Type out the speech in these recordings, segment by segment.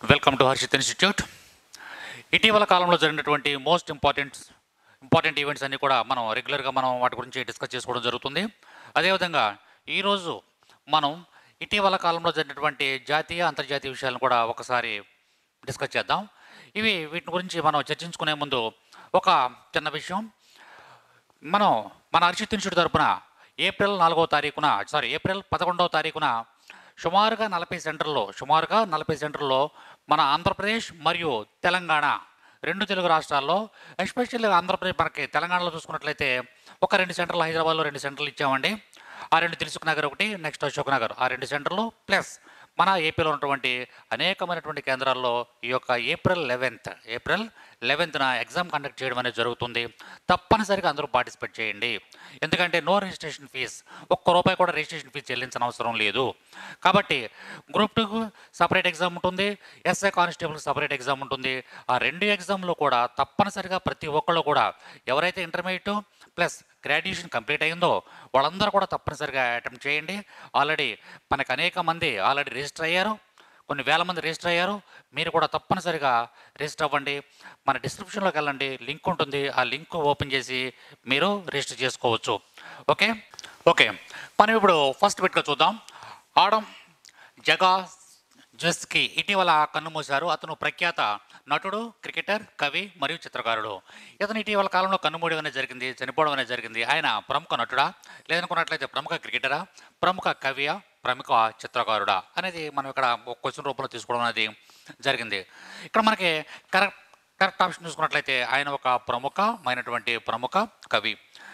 welcome to Harshit institute ఇటీవల కాలంలో జరిగినటువంటి మోస్ట్ ఇంపార్టెంట్ ఇంపార్టెంట్ ఈవెంట్స్ అన్నీ కూడా మనం రెగ్యులర్గా మనం వాటి గురించి డిస్కస్ చేసుకోవడం జరుగుతుంది అదేవిధంగా ఈరోజు మనం ఇటీవల కాలంలో జరిగినటువంటి జాతీయ అంతర్జాతీయ విషయాలను కూడా ఒకసారి డిస్కస్ చేద్దాం ఇవి వీటి గురించి మనం చర్చించుకునే ముందు ఒక చిన్న విషయం మనం మన హర్షిత్ ఇన్స్టిట్యూట్ తరపున ఏప్రిల్ నాలుగో తారీఖున సారీ ఏప్రిల్ పదకొండవ తారీఖున సుమారుగా నలభై సెంటర్లో సుమారుగా నలభై సెంటర్లో మన ఆంధ్రప్రదేశ్ మరియు తెలంగాణ రెండు తెలుగు రాష్ట్రాల్లో ఎస్పెషల్లీ ఆంధ్రప్రదేశ్ మనకి తెలంగాణలో చూసుకున్నట్లయితే ఒక రెండు సెంటర్లు హైదరాబాద్లో రెండు సెంటర్లు ఇచ్చామండి ఆ రెండు దిల్సుఖ్ నగర్ ఒకటి నెక్స్ట్ అశోక్ నగర్ ఆ రెండు సెంటర్లు ప్లస్ మన ఏపీలో ఉన్నటువంటి అనేకమైనటువంటి కేంద్రాల్లో ఈ యొక్క ఏప్రిల్ లెవెన్త్ ఏప్రిల్ లెవెన్త్న ఎగ్జామ్ కండక్ట్ చేయడం అనేది జరుగుతుంది తప్పనిసరిగా అందరూ పార్టిసిపేట్ చేయండి ఎందుకంటే నో రిజిస్ట్రేషన్ ఫీజ్ ఒక్క రూపాయి కూడా రిజిస్ట్రేషన్ ఫీజు చెల్లించిన అవసరం లేదు కాబట్టి గ్రూప్ టూకు సపరేట్ ఎగ్జామ్ ఉంటుంది ఎస్ఐ కానిస్టేబుల్ సపరేట్ ఎగ్జామ్ ఉంటుంది ఆ రెండు ఎగ్జామ్లో కూడా తప్పనిసరిగా ప్రతి ఒక్కళ్ళు కూడా ఎవరైతే ఇంటర్మీడియట్ ప్లస్ గ్రాడ్యుయేషన్ కంప్లీట్ అయిందో వాళ్ళందరూ కూడా తప్పనిసరిగా అటెంప్ట్ చేయండి ఆల్రెడీ మనకు అనేక మంది ఆల్రెడీ రిజిస్టర్ అయ్యారు కొన్ని వేల మంది రిజిస్టర్ అయ్యారు మీరు కూడా తప్పనిసరిగా రిజిస్టర్ అవ్వండి మన డిస్క్రిప్షన్లోకి వెళ్ళండి లింక్ ఉంటుంది ఆ లింక్ ఓపెన్ చేసి మీరు రిజిస్టర్ చేసుకోవచ్చు ఓకే ఓకే మనం ఇప్పుడు ఫస్ట్ బిట్గా చూద్దాం ఆడం జగా జస్కి ఇటీవల కన్నుమూశారు అతను ప్రఖ్యాత నటుడు క్రికెటర్ కవి మరియు చిత్రకారుడు ఇతను ఇటీవల కాలంలో కన్నుమూయడం అనేది జరిగింది చనిపోవడం అనేది జరిగింది ఆయన ప్రముఖ నటుడా లేదనుకున్నట్లయితే ప్రముఖ క్రికెటరా ప్రముఖ కవియా ప్రముఖ చిత్రకారుడా అనేది మనం ఇక్కడ ఒక క్వశ్చన్ రూపంలో తీసుకోవడం అనేది జరిగింది ఇక్కడ మనకి కరెక్ట్ కరెక్ట్ ఆప్షన్ చూసుకున్నట్లయితే ఆయన ఒక ప్రముఖమైనటువంటి ప్రముఖ కవి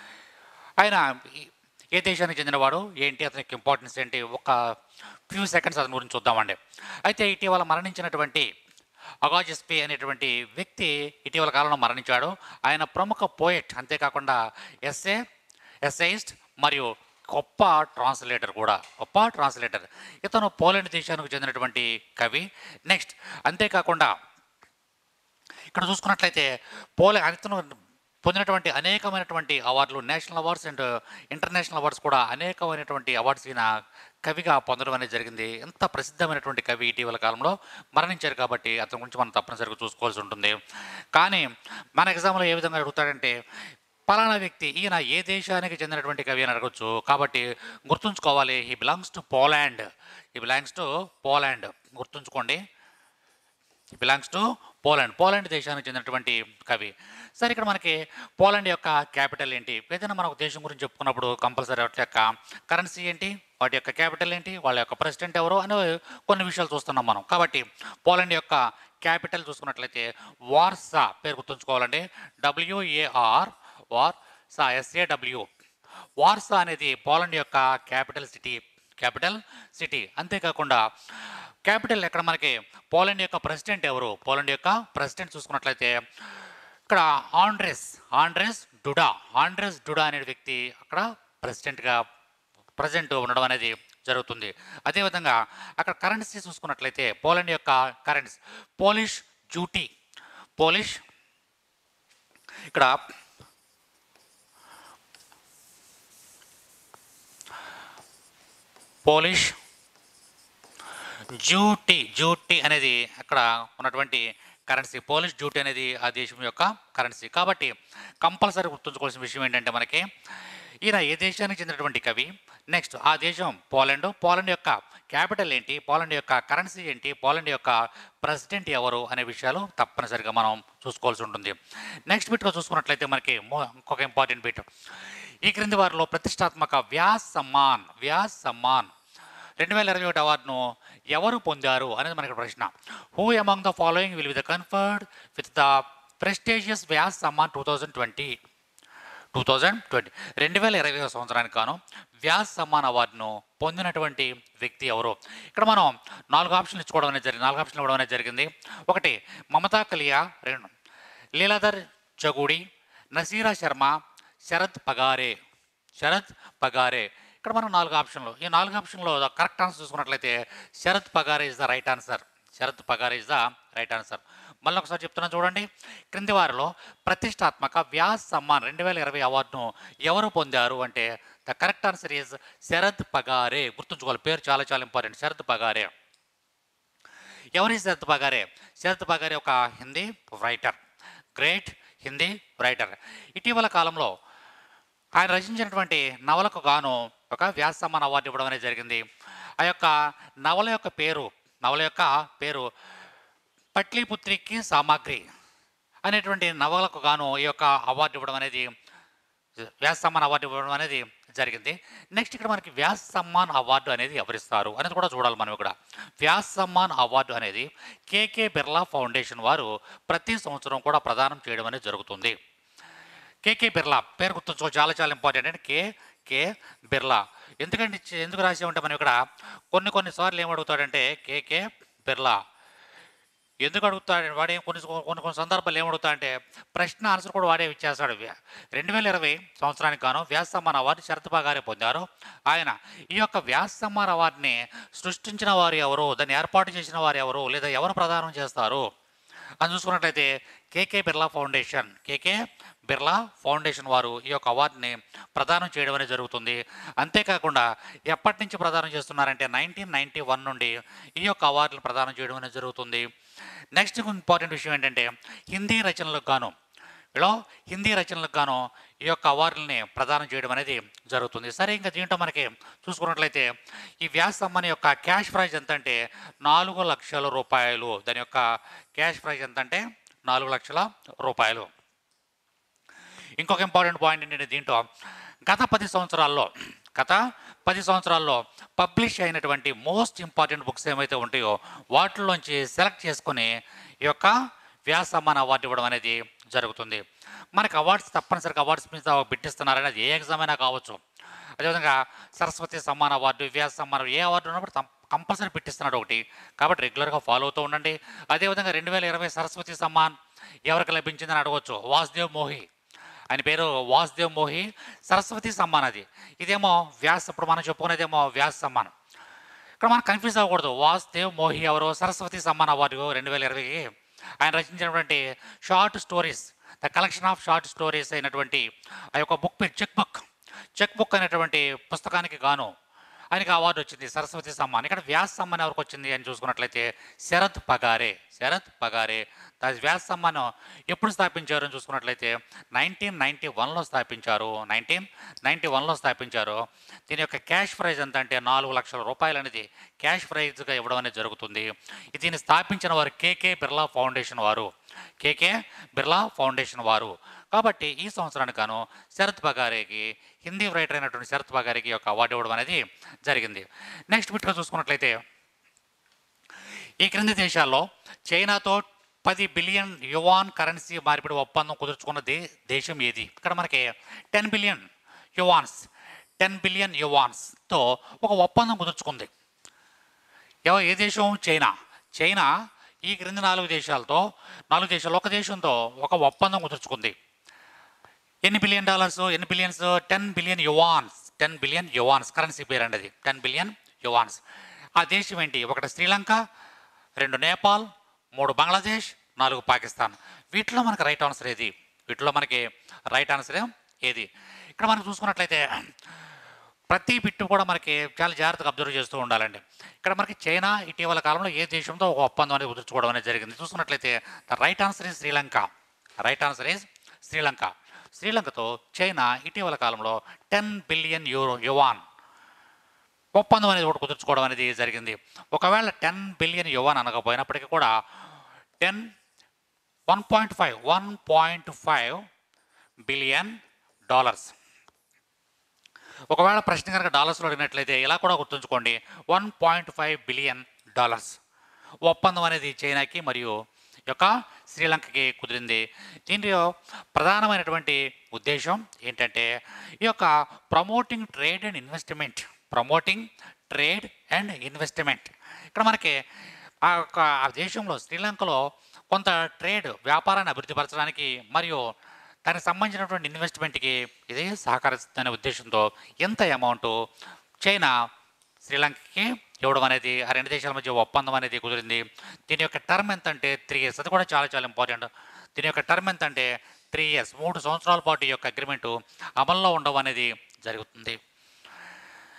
ఆయన ఈ- ఏ దేశానికి చెందినవాడు ఏంటి అతనికి ఇంపార్టెన్స్ ఏంటి ఒక ఫ్యూ సెకండ్స్ అతని గురించి చూద్దామండి అయితే ఇటీవల మరణించినటువంటి అగాజెస్పీ అనేటువంటి వ్యక్తి ఇటీవల కాలంలో మరణించాడు ఆయన ప్రముఖ పోయెట్ అంతేకాకుండా ఎస్ఏ ఎస్ఐస్ట్ మరియు గొప్ప ట్రాన్స్లేటర్ కూడా గొప్ప ట్రాన్స్లేటర్ ఇతను పోలాండ్ దేశానికి చెందినటువంటి కవి నెక్స్ట్ అంతేకాకుండా ఇక్కడ చూసుకున్నట్లయితే పోలే అతను పొందినటువంటి అనేకమైనటువంటి అవార్డులు national awards and international awards కూడా అనేకమైనటువంటి అవార్డ్స్ ఈయన కవిగా పొందడం అనేది జరిగింది ఎంత ప్రసిద్ధమైనటువంటి కవి ఇటీవల కాలంలో మరణించారు కాబట్టి అతని గురించి మనం తప్పనిసరిగా చూసుకోవాల్సి ఉంటుంది కానీ మన ఎగ్జామ్లో ఏ విధంగా అడుగుతాడంటే పలానా వ్యక్తి ఈయన ఏ దేశానికి చెందినటువంటి కవి అని అడగచ్చు కాబట్టి గుర్తుంచుకోవాలి he belongs to Poland he belongs to Poland గుర్తుంచుకోండి బిలాంగ్స్ టు పోలాండ్ పోలాండ్ దేశానికి చెందినటువంటి కవి సరే ఇక్కడ మనకి పోలాండ్ యొక్క క్యాపిటల్ ఏంటి ఏదైనా మన ఒక దేశం గురించి చెప్పుకున్నప్పుడు కంపల్సరీ వాటి యొక్క కరెన్సీ ఏంటి వాటి యొక్క క్యాపిటల్ ఏంటి వాళ్ళ యొక్క ప్రెసిడెంట్ ఎవరు అనే కొన్ని విషయాలు చూస్తున్నాం మనం కాబట్టి పోలాండ్ యొక్క క్యాపిటల్ చూసుకున్నట్లయితే వార్సా పేరు గుర్తుంచుకోవాలండి డబ్ల్యూఏఆర్ వార్సా ఎస్ఏడబ్ల్యూ వార్సా అనేది పోలాండ్ యొక్క క్యాపిటల్ సిటీ క్యాపిటల్ సిటీ అంతేకాకుండా క్యాపిటల్ ఎక్కడ మనకి పోలాండ్ యొక్క ప్రెసిడెంట్ ఎవరు పోలాండ్ యొక్క ప్రెసిడెంట్ చూసుకున్నట్లయితే ఇక్కడ Andrzej Andrzej Duda Andrzej Duda అనే వ్యక్తి అక్కడ ప్రెసిడెంట్గా ప్రజెంట్ ఉండడం అనేది జరుగుతుంది అదేవిధంగా అక్కడ కరెన్సీ చూసుకున్నట్లయితే పోలాండ్ యొక్క కరెన్సీ పోలిష్ జూటీ పోలిష్ ఇక్కడ పోలిష్ జూటీ జూటీ అనేది అక్కడ ఉన్నటువంటి కరెన్సీ పోలిష్ జూటీ అనేది ఆ దేశం యొక్క కరెన్సీ కాబట్టి కంపల్సరీ గుర్తుంచుకోవాల్సిన విషయం ఏంటంటే మనకి ఈయన ఏ దేశానికి చెందినటువంటి కవి నెక్స్ట్ ఆ దేశం పోలాండ్ పోలాండ్ యొక్క క్యాపిటల్ ఏంటి పోలాండ్ యొక్క కరెన్సీ ఏంటి పోలాండ్ యొక్క ప్రెసిడెంట్ ఎవరు అనే విషయాలు తప్పనిసరిగా మనం చూసుకోవాల్సి ఉంటుంది నెక్స్ట్ బిట్లో చూసుకున్నట్లయితే మనకి మో- ఇంకొక ఇంపార్టెంట్ బిట్ ఈ క్రింది వారిలో ప్రతిష్టాత్మక వ్యాస్ సమ్మాన్ వ్యాస్ సమ్మాన్ రెండు వేల ఇరవై ఒకటి అవార్డును ఎవరు పొందారు అనేది మనకి ప్రశ్న who among the following will be the conferred with the prestigious Vyas Samman two thousand twenty two thousand twenty రెండు వేల ఇరవై సంవత్సరానికి గాను వ్యాస్ సమ్మాన్ అవార్డును పొందినటువంటి వ్యక్తి ఎవరు ఇక్కడ మనం నాలుగు ఆప్షన్లు ఇచ్చుకోవడం అనేది జరిగింది నాలుగు ఆప్షన్లు ఇవ్వడం అనేది జరిగింది ఒకటి మమతా కలియా రెండు లీలాధర్ జగూడి నసీరా శర్మ శరత్ పగారే శరత్ పగారే ఇక్కడ మనం నాలుగు ఆప్షన్లు ఈ నాలుగు ఆప్షన్లో కరెక్ట్ ఆన్సర్ చూసుకున్నట్లయితే Sharad Pagare is the right answer Sharad Pagare is the right answer మళ్ళీ ఒకసారి చెప్తున్నాను చూడండి క్రింది వారిలో ప్రతిష్టాత్మక వ్యాస్ సమ్మాన్ రెండు వేల ఇరవై అవార్డును ఎవరు పొందారు అంటే the correct answer is Sharad Pagare గుర్తుంచుకోవాలి పేరు చాలా చాలా ఇంపార్టెంట్ శరద్ పగారే ఎవరి శరత్ పగారే శరత్ పగారే ఒక Hindi writer great Hindi writer ఇటీవల కాలంలో ఆయన రచించినటువంటి నవలకు గాను ఒక వ్యాస సమ్మాన్ అవార్డు ఇవ్వడం అనేది జరిగింది ఆ యొక్క నవల యొక్క పేరు నవల యొక్క పేరు పట్లీపుత్రికి సామాగ్రి అనేటువంటి నవలకు గాను ఈ యొక్క అవార్డు ఇవ్వడం అనేది వ్యాస సమ్మాన్ అవార్డు ఇవ్వడం అనేది జరిగింది నెక్స్ట్ ఇక్కడ మనకి వ్యాస సమ్మాన్ అవార్డు అనేది ఎవరిస్తారు అనేది కూడా చూడాలి మనం ఇక్కడ వ్యాస సమ్మాన్ అవార్డు అనేది కేకే బిర్లా ఫౌండేషన్ వారు ప్రతి సంవత్సరం కూడా ప్రదానం చేయడం అనేది జరుగుతుంది కేకే బిర్లా పేరు గుర్తుంచుకో చాలా చాలా ఇంపార్టెంట్ అంటే కే కే బిర్లా ఎందుకంటే ఇచ్చి- ఎందుకు రాసామంటే మనం ఇక్కడ కొన్ని కొన్ని సార్లు ఏం అడుగుతాడంటే కేకే బిర్లా ఎందుకు అడుగుతాడు వాడే కొన్ని కొన్ని కొన్ని సందర్భాలు ఏమడుగుతా అంటే ప్రశ్న ఆన్సర్ కూడా వాడే ఇచ్చేస్తాడు రెండు వేల ఇరవై సంవత్సరానికి గాను వ్యాస సమ్మాన్ అవార్డు శరత్బా గారే పొందారు ఆయన ఈ యొక్క వ్యాస సమ్మాన్ అవార్డుని సృష్టించిన వారు ఎవరు దాన్ని ఏర్పాటు చేసిన వారు ఎవరు లేదా ఎవరు ప్రదానం చేస్తారు అని చూసుకున్నట్లయితే KK Birla foundation KK Birla foundation వారు ఈ యొక్క అవార్డుని ప్రదానం చేయడం అనేది జరుగుతుంది అంతేకాకుండా ఎప్పటి నుంచి ప్రదానం చేస్తున్నారంటే నైన్టీన్ నైన్టీ వన్ నుండి ఈ యొక్క అవార్డులు ప్రదానం చేయడం అనేది జరుగుతుంది నెక్స్ట్ ఇంపార్టెంట్ విషయం ఏంటంటే హిందీ రచనలకు గాను ఇలా హిందీ రచనలకు గాను ఈ యొక్క అవార్డులని ప్రదానం చేయడం అనేది జరుగుతుంది సరే ఇంకా దీంట్లో మనకి చూసుకున్నట్లయితే ఈ వ్యాస సమ్మాన్ యొక్క క్యాష్ ప్రైజ్ ఎంత అంటే నాలుగు లక్షల రూపాయలు దాని యొక్క క్యాష్ ప్రైజ్ ఎంత అంటే నాలుగు లక్షల రూపాయలు ఇంకొక ఇంపార్టెంట్ పాయింట్ ఏంటంటే దీంట్లో గత పది సంవత్సరాల్లో గత పది సంవత్సరాల్లో పబ్లిష్ అయినటువంటి మోస్ట్ ఇంపార్టెంట్ బుక్స్ ఏమైతే ఉంటాయో వాటిలోంచి సెలెక్ట్ చేసుకొని ఈ యొక్క వ్యాస సమ్మాన్ అవార్డు ఇవ్వడం అనేది జరుగుతుంది మనకి అవార్డ్స్ తప్పనిసరిగా అవార్డ్స్ మీద పెట్టిస్తున్నారని అది ఏ ఎగ్జామ్ అయినా కావచ్చు అదేవిధంగా సరస్వతి సమ్మాన్ అవార్డు వ్యాస సమ్మాన్ ఏ అవార్డు ఉన్నప్పుడు తం- కంపల్సరీ పెట్టిస్తున్నాడు ఒకటి కాబట్టి రెగ్యులర్గా ఫాలో అవుతూ ఉండండి అదేవిధంగా రెండు వేల ఇరవై సరస్వతి సమ్మాన్ ఎవరికి లభించిందని అడగవచ్చు వాసుదేవ్ మోహి ఆయన పేరు వాసుదేవ్ మోహి సరస్వతి సమ్మాన్ అది ఇదేమో వ్యాస్ ఇప్పుడు మనం చెప్పుకునేదేమో వ్యాస్ సమ్మాన్ ఇక్కడ మనం కన్ఫ్యూజ్ అవ్వకూడదు వాసుదేవ్ మోహి ఎవరు సరస్వతి సమ్మాన్ అవార్డు రెండు వేల ఇరవైకి ఆయన రచించినటువంటి short stories the collection of short stories అయినటువంటి ఆ యొక్క బుక్ పేరు చెక్ బుక్ చెక్ బుక్ అనేటువంటి పుస్తకానికి గాను ఆయనకి అవార్డు వచ్చింది సరస్వతి సమ్మాన్ ఇక్కడ వ్యాస్ సమ్మాన్ ఎవరికి వచ్చింది అని చూసుకున్నట్లయితే శరత్ పగారే శరత్ పగారే దా వ్యాస్ సమ్మాన్ ఎప్పుడు స్థాపించారు అని చూసుకున్నట్లయితే నైన్టీన్ నైన్టీ వన్లో స్థాపించారు నైన్టీన్ నైన్టీ వన్లో స్థాపించారు దీని యొక్క క్యాష్ ప్రైజ్ ఎంత అంటే నాలుగు లక్షల రూపాయలు అనేది క్యాష్ ప్రైజ్గా ఇవ్వడం అనేది జరుగుతుంది దీన్ని స్థాపించిన వారు కేకే బిర్లా ఫౌండేషన్ వారు కేకే బిర్లా ఫౌండేషన్ వారు కాబట్టి ఈ సంవత్సరానికి గాను శరత్ బగారేకి హిందీ రైటర్ అయినటువంటి శరత్ బగారికి యొక్క అవార్డు ఇవ్వడం అనేది జరిగింది నెక్స్ట్ బిట్గా చూసుకున్నట్లయితే ఈ క్రింది దేశాల్లో చైనాతో పది బిలియన్ యువాన్ కరెన్సీ మార్పిడి ఒప్పందం కుదుర్చుకున్న దే దేశం ఏది ఇక్కడ మనకి ten billion yuans ten billion యువాన్స్తో ఒక ఒప్పందం కుదుర్చుకుంది ఎవ ఏ దేశం చైనా చైనా ఈ క్రింది నాలుగు దేశాలతో నాలుగు దేశాలు ఒక దేశంతో ఒక ఒప్పందం కుదుర్చుకుంది ఎన్ని బిలియన్ డాలర్స్ ఎన్ని billions ten billion yuans ten billion yuans currency పేరు అండి అది టెన్ బిలియన్ యువాన్స్ ఆ దేశం ఏంటి ఒకటి శ్రీలంక రెండు నేపాల్ మూడు బంగ్లాదేశ్ నాలుగు పాకిస్తాన్ వీటిలో మనకి రైట్ ఆన్సర్ ఏది వీటిలో మనకి రైట్ ఆన్సర్ ఏది ఇక్కడ మనం చూసుకున్నట్లయితే ప్రతి బిట్టు కూడా మనకి చాలా జాగ్రత్తగా అబ్జర్వ్ చేస్తూ ఉండాలండి ఇక్కడ మనకి చైనా ఇటీవల కాలంలో ఏ దేశంతో ఒక ఒప్పందం అనేది కుదుర్చుకోవడం అనేది జరిగింది చూసుకున్నట్లయితే the right answer is Sri Lanka right answer is Sri Lanka శ్రీలంకతో చైనా ఇటీవల కాలంలో టెన్ బిలియన్ యూరో యువాన్ ఒప్పందం అనేది ఒకటి కుదుర్చుకోవడం అనేది జరిగింది ఒకవేళ టెన్ బిలియన్ యువాన్ అనకపోయినప్పటికీ కూడా ten one point five one point five billion dollars ఒకవేళ ప్రశ్న కనుక డాలర్స్లో అడిగినట్లయితే ఇలా కూడా గుర్తుంచుకోండి one point five billion dollars ఒప్పందం అనేది చైనాకి మరియు ఈ యొక్క శ్రీలంకకి కుదిరింది దీనిలో ప్రధానమైనటువంటి ఉద్దేశం ఏంటంటే ఈ యొక్క promoting trade and investment promoting trade and investment ఇక్కడ మనకి ఆ యొక్క ఆ దేశంలో శ్రీలంకలో కొంత ట్రేడ్ వ్యాపారాన్ని అభివృద్ధిపరచడానికి మరియు దానికి సంబంధించినటువంటి ఇన్వెస్ట్మెంట్కి ఇదే సహకరిస్తుందనే ఉద్దేశంతో ఎంత అమౌంట్ చైనా శ్రీలంకకి ఇవ్వడం అనేది ఆ రెండు దేశాల మధ్య ఒప్పందం అనేది కుదిరింది దీని యొక్క టర్మ్ ఎంత అంటే త్రీ ఇయర్స్ అది కూడా చాలా చాలా ఇంపార్టెంట్ దీని యొక్క టర్మ్ ఎంత అంటే త్రీ ఇయర్స్ మూడు సంవత్సరాల పాటు ఈ యొక్క అగ్రిమెంటు అమల్లో ఉండడం అనేది జరుగుతుంది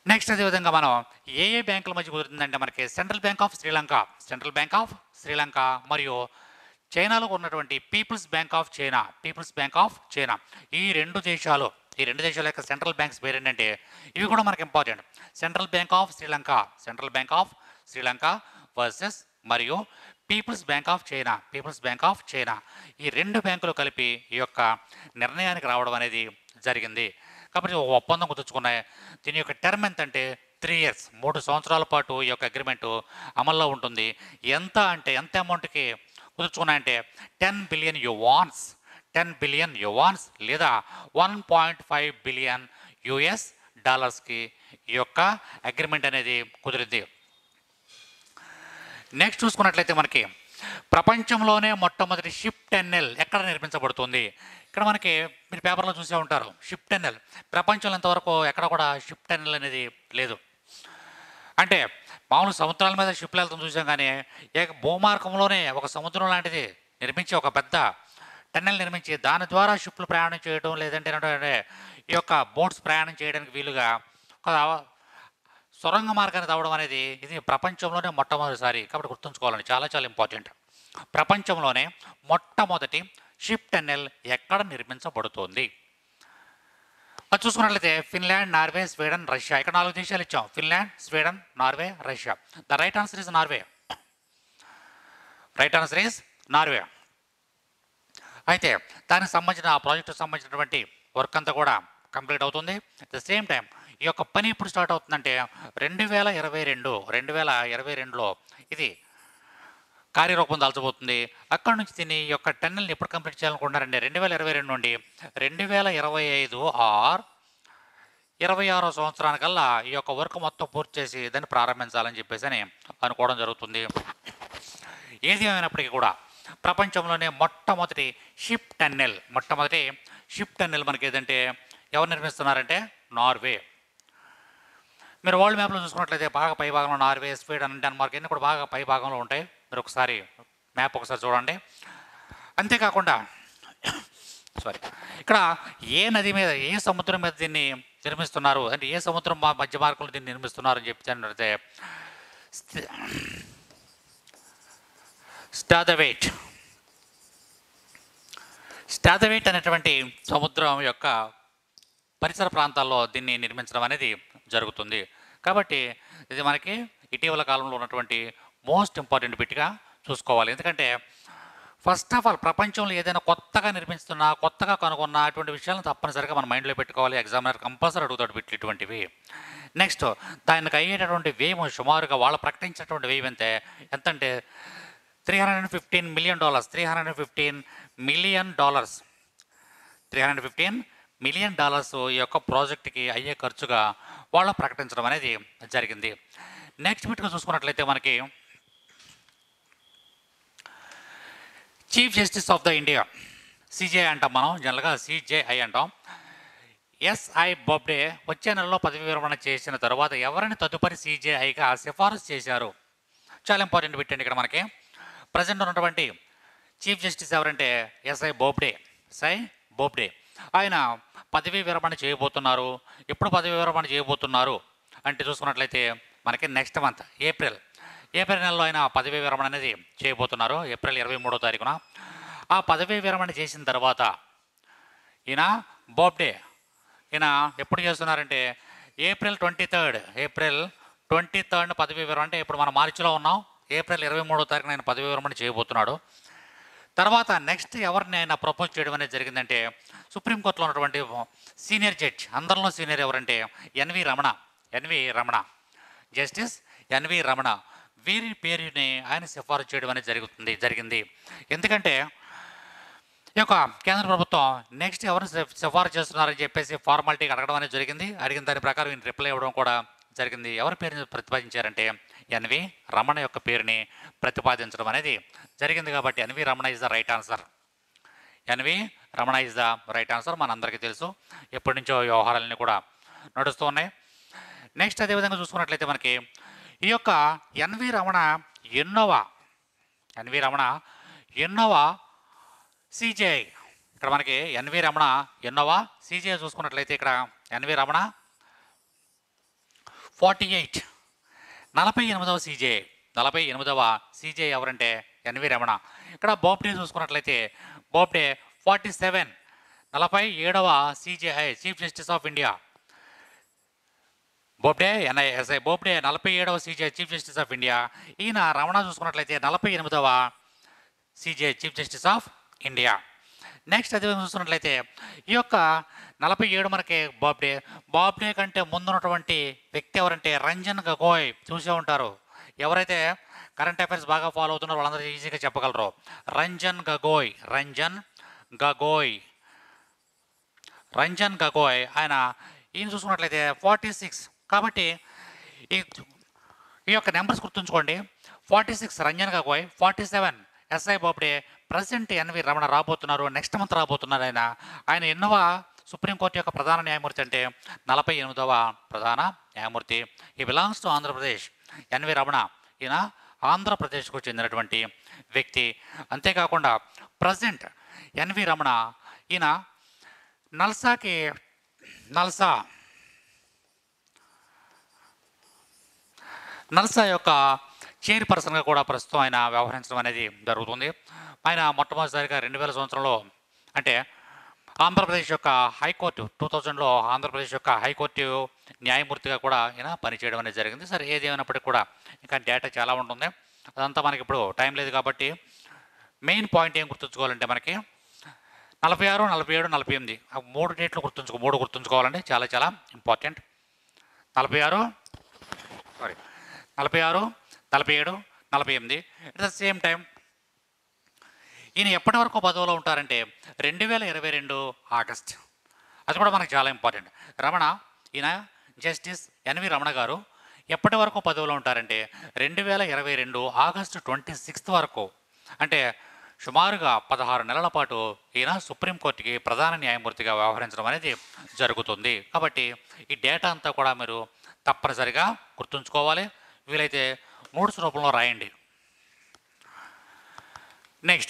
నెక్స్ట్ అదేవిధంగా మనం ఏ ఏ బ్యాంకుల మధ్య కుదురుతుందంటే మనకి central bank of Sri Lanka central bank of Sri Lanka మరియు చైనాలో ఉన్నటువంటి people's bank of China people's bank of China ఈ రెండు దేశాలు ఈ రెండు దేశాల యొక్క సెంట్రల్ బ్యాంక్స్ పేరు ఏంటంటే ఇవి కూడా మనకి important central bank of Sri Lanka central bank of Sri Lanka versus మరియు people's bank of China people's bank of China ఈ రెండు బ్యాంకులు కలిపి ఈ యొక్క నిర్ణయానికి రావడం అనేది జరిగింది కాబట్టి ఒక ఒప్పందం కుదుర్చుకున్నాయి దీని యొక్క టర్మ్ ఎంత అంటే త్రీ ఇయర్స్ మూడు సంవత్సరాల పాటు ఈ యొక్క అగ్రిమెంటు అమల్లో ఉంటుంది ఎంత అంటే ఎంత అమౌంట్కి కుదుర్చుకున్నాయంటే ten billion yuans ten billion yuans లేదా one point five billion US డాలర్స్కి ఈ యొక్క అగ్రిమెంట్ అనేది కుదిరింది నెక్స్ట్ చూసుకున్నట్లయితే మనకి ప్రపంచంలోనే మొట్టమొదటి షిప్ టెన్నెల్ ఎక్కడ నిర్మించబడుతుంది ఇక్కడ మనకి మీరు పేపర్లో చూసే ఉంటారు షిప్ టెన్నెల్ ప్రపంచంలో ఇంతవరకు ఎక్కడ కూడా షిప్ టెన్నెల్ అనేది లేదు అంటే మామూలు సముద్రాల మీద షిప్లు వెళ్తాం చూసాం కానీ ఏక భూమార్గంలోనే ఒక సముద్రం లాంటిది నిర్మించి ఒక పెద్ద టన్నెల్ నిర్మించి దాని ద్వారా షిప్లు ప్రయాణం చేయడం లేదంటే ఏంటంటే ఈ యొక్క బోట్స్ ప్రయాణం చేయడానికి వీలుగా ఒక సొరంగ మార్గాన్ని తవ్వడం అనేది ఇది ప్రపంచంలోనే మొట్టమొదటిసారి కాబట్టి గుర్తుంచుకోవాలండి చాలా చాలా ఇంపార్టెంట్ ప్రపంచంలోనే మొట్టమొదటి షిప్ టన్నెల్ ఎక్కడ నిర్మించబడుతోంది అది చూసుకున్నట్లయితే ఫిన్లాండ్ నార్వే స్వీడన్ రష్యా ఇక్కడ నాలుగు దేశాలు ఇచ్చాం Finland Sweden Norway Russia the right answer is Norway right answer is Norway అయితే దానికి సంబంధించిన ఆ ప్రాజెక్టుకు సంబంధించినటువంటి వర్క్ అంతా కూడా కంప్లీట్ అవుతుంది అట్ ద సేమ్ టైం ఈ యొక్క పని ఎప్పుడు స్టార్ట్ అవుతుందంటే రెండు వేల ఇరవై రెండు రెండు వేల ఇరవై రెండులో ఇది కార్యరూపం దాల్చబోతుంది అక్కడ నుంచి దీన్ని ఈ యొక్క టన్నెల్ని ఎప్పుడు కంప్లీట్ చేయాలనుకుంటున్నారంటే రెండు వేల ఇరవై రెండు నుండి రెండు వేల ఇరవై ఐదు ఆర్ ఇరవై ఆరో సంవత్సరానికల్లా ఈ యొక్క వర్క్ మొత్తం పూర్తి చేసి దాన్ని ప్రారంభించాలని చెప్పేసి అని అనుకోవడం జరుగుతుంది ఏది ఏమైనప్పటికీ కూడా ప్రపంచంలోనే మొట్టమొదటి షిప్ టన్నెల్ మొట్టమొదటి షిప్ టన్నెల్ మనకి ఏదంటే ఎవరు నిర్మిస్తున్నారంటే నార్వే మీరు వరల్డ్ మ్యాప్లో చూసుకున్నట్లయితే బాగా పై భాగంలో నార్వే స్వీడన్ డెన్మార్క్ ఇవన్నీ కూడా బాగా పై భాగంలో ఉంటాయి మీరు ఒకసారి మ్యాప్ ఒకసారి చూడండి అంతేకాకుండా సారీ ఇక్కడ ఏ నది మీద ఏ సముద్రం మీద దీన్ని నిర్మిస్తున్నారు అంటే ఏ సముద్రం మా- మధ్య మార్గంలో దీన్ని నిర్మిస్తున్నారు అని చెప్తే అంటే స్టాదవేట్ స్టాదవేట్ అనేటువంటి సముద్రం యొక్క పరిసర ప్రాంతాల్లో దీన్ని నిర్మించడం అనేది జరుగుతుంది కాబట్టి ఇది మనకి ఇటీవల కాలంలో ఉన్నటువంటి మోస్ట్ ఇంపార్టెంట్ బిట్గా చూసుకోవాలి ఎందుకంటే ఫస్ట్ ఆఫ్ ఆల్ ప్రపంచంలో ఏదైనా కొత్తగా నిర్మిస్తున్నా కొత్తగా కనుగొన్న అటువంటి విషయాలను తప్పనిసరిగా మన మైండ్లో పెట్టుకోవాలి ఎగ్జామినర్ కంపల్సరీ అడుగుతాడు బిట్లు ఇటువంటివి నెక్స్ట్ దానికి అయ్యేటటువంటి వ్యయం సుమారుగా వాళ్ళు ప్రకటించినటువంటి వ్యయం ఎంత ఎంత అంటే three hundred and fifteen million dollars three hundred and fifteen million dollars three hundred fifteen million dollars ఈ యొక్క ప్రాజెక్ట్కి అయ్యే ఖర్చుగా వాళ్ళు ప్రకటించడం అనేది జరిగింది నెక్స్ట్ బిట్గా చూసుకున్నట్లయితే మనకి chief justice of the India CJI అంటాం మనం జనరల్గా సిజేఐ అంటాం ఎస్ఐ బొబ్డే వచ్చే నెలలో పదవి విరమణ చేసిన తర్వాత ఎవరిని తదుపరి సిజేఐగా సిఫారసు చేశారు చాలా ఇంపార్టెంట్ పెట్టండి ఇక్కడ మనకి ప్రజెంట్ ఉన్నటువంటి చీఫ్ జస్టిస్ ఎవరంటే ఎస్ఐ బోబ్డే ఎస్ఐ బోబ్డే ఆయన పదవీ విరమణ చేయబోతున్నారు ఎప్పుడు పదవీ విరమణ చేయబోతున్నారు అంటే చూసుకున్నట్లయితే మనకి నెక్స్ట్ మంత్ ఏప్రిల్ ఏప్రిల్ నెలలో ఆయన పదవీ విరమణ అనేది చేయబోతున్నారు ఏప్రిల్ ఇరవై మూడో తారీఖున ఆ పదవీ విరమణ చేసిన తర్వాత ఈయన బోబ్డే ఈయన ఎప్పుడు చేస్తున్నారంటే April twenty third April twenty third పదవి విరమణ అంటే ఇప్పుడు మనం మార్చిలో ఉన్నాం ఏప్రిల్ ఇరవై మూడో తారీఖున ఆయన పదవి విరమణ చేయబోతున్నాడు తర్వాత నెక్స్ట్ ఎవరిని ఆయన ప్రపోజ్ చేయడం అనేది జరిగిందంటే సుప్రీంకోర్టులో ఉన్నటువంటి సీనియర్ జడ్జ్ అందరిలో సీనియర్ ఎవరంటే ఎన్వి రమణ ఎన్వి రమణ జస్టిస్ ఎన్వి రమణ వీరి పేరుని ఆయన సిఫారసు చేయడం అనేది జరుగుతుంది జరిగింది ఎందుకంటే ఈ యొక్క కేంద్ర ప్రభుత్వం నెక్స్ట్ ఎవరిని సిఫ- సిఫారసు చేస్తున్నారని చెప్పేసి ఫార్మాలిటీకి అడగడం అనేది జరిగింది అడిగిన దాని ప్రకారం ఈయన రిప్లై ఇవ్వడం కూడా జరిగింది ఎవరి పేరుని ప్రతిపాదించారంటే ఎన్వి రమణ యొక్క పేరుని ప్రతిపాదించడం అనేది జరిగింది కాబట్టి N V Ramana is the right answer N V Ramana is the right answer మనందరికీ తెలుసు ఎప్పటి నుంచో ఈ వ్యవహారాలన్నీ కూడా నడుస్తూ ఉన్నాయి నెక్స్ట్ అదేవిధంగా చూసుకున్నట్లయితే మనకి ఈ యొక్క ఎన్వి రమణ ఎన్నోవా ఎన్వి రమణ ఎన్నోవా సిజేఐ ఇక్కడ మనకి ఎన్వి రమణ ఎన్నోవా సిజేఐ చూసుకున్నట్లయితే ఇక్కడ ఎన్వి రమణ ఫార్టీ ఎయిట్ నలభై ఎనిమిదవ సీజే నలభై ఎనిమిదవ సీజే ఎవరంటే ఎన్వి రమణ ఇక్కడ బోబ్డే చూసుకున్నట్లయితే బోబ్డే ఫార్టీ సెవెన్ నలభై ఏడవ CJI chief justice of India Bobde ఎన్ఐఎస్ఐ బోబ్డే నలభై ఏడవ CJ chief justice of India ఈయన రమణ చూసుకున్నట్లయితే నలభై ఎనిమిదవ CJ chief justice of India next అదే చూస్తున్నట్లయితే ఈ యొక్క నలభై ఏడు మనకి బాబ్డే బాబ్డే కంటే ముందున్నటువంటి వ్యక్తి ఎవరంటే రంజన్ గగోయ్ చూసే ఉంటారు ఎవరైతే కరెంట్ అఫైర్స్ బాగా ఫాలో అవుతున్నారో వాళ్ళందరూ ఈజీగా చెప్పగలరు రంజన్ గగోయ్ రంజన్ గగోయ్ రంజన్ గగోయ్ ఆయన ఈయన చూసుకున్నట్లయితే ఫార్టీ సిక్స్ కాబట్టి ఈ ఈ యొక్క నెంబర్స్ గుర్తుంచుకోండి forty six Ranjan Gogoi forty seven S A Bobde present N V Ramana రాబోతున్నారు నెక్స్ట్ మంత్ రాబోతున్నారు ఆయన ఆయన ఎన్నవ సుప్రీంకోర్టు యొక్క ప్రధాన న్యాయమూర్తి అంటే నలభై ఎనిమిదవ ప్రధాన న్యాయమూర్తి ఈ బిలాంగ్స్ టు ఆంధ్రప్రదేశ్ ఎన్వి రమణ ఈయన ఆంధ్రప్రదేశ్కు చెందినటువంటి వ్యక్తి అంతేకాకుండా ప్రజెంట్ ఎన్వి రమణ ఈయన నల్సాకి నల్సా నల్సా యొక్క చైర్పర్సన్గా కూడా ప్రస్తుతం ఆయన వ్యవహరించడం అనేది జరుగుతుంది ఆయన మొట్టమొదటిసారిగా రెండు వేల సంవత్సరంలో అంటే ఆంధ్రప్రదేశ్ యొక్క హైకోర్టు టూ థౌజండ్లో ఆంధ్రప్రదేశ్ యొక్క హైకోర్టు న్యాయమూర్తిగా కూడా ఈయన పనిచేయడం అనేది జరిగింది సరే ఏది ఏమైనప్పటికీ కూడా ఇంకా డేటా చాలా ఉంటుంది అదంతా మనకి ఇప్పుడు టైం లేదు కాబట్టి మెయిన్ పాయింట్ ఏం గుర్తుంచుకోవాలంటే మనకి నలభై ఆరు నలభై ఏడు నలభై ఎనిమిది ఆ మూడు డేట్లు గుర్తుంచుకో మూడు గుర్తుంచుకోవాలండి చాలా చాలా ఇంపార్టెంట్ నలభై ఆరు సారీ నలభై ఆరు నలభై ఏడు నలభై ఎనిమిది అట్ ద సేమ్ టైం ఈయన ఎప్పటి వరకు పదవిలో ఉంటారంటే రెండు వేల ఇరవై రెండు ఆగస్ట్ అది కూడా మనకు చాలా ఇంపార్టెంట్ రమణ ఈయన జస్టిస్ ఎన్వి రమణ గారు ఎప్పటి వరకు పదవిలో ఉంటారంటే రెండు వేల ఇరవై రెండు ఆగస్టు ట్వంటీ సిక్స్త్ వరకు అంటే సుమారుగా పదహారు నెలల పాటు ఈయన సుప్రీంకోర్టుకి ప్రధాన న్యాయమూర్తిగా వ్యవహరించడం అనేది జరుగుతుంది కాబట్టి ఈ డేటా అంతా కూడా మీరు తప్పనిసరిగా గుర్తుంచుకోవాలి వీలైతే నోట్స్ రూపంలో రాయండి నెక్స్ట్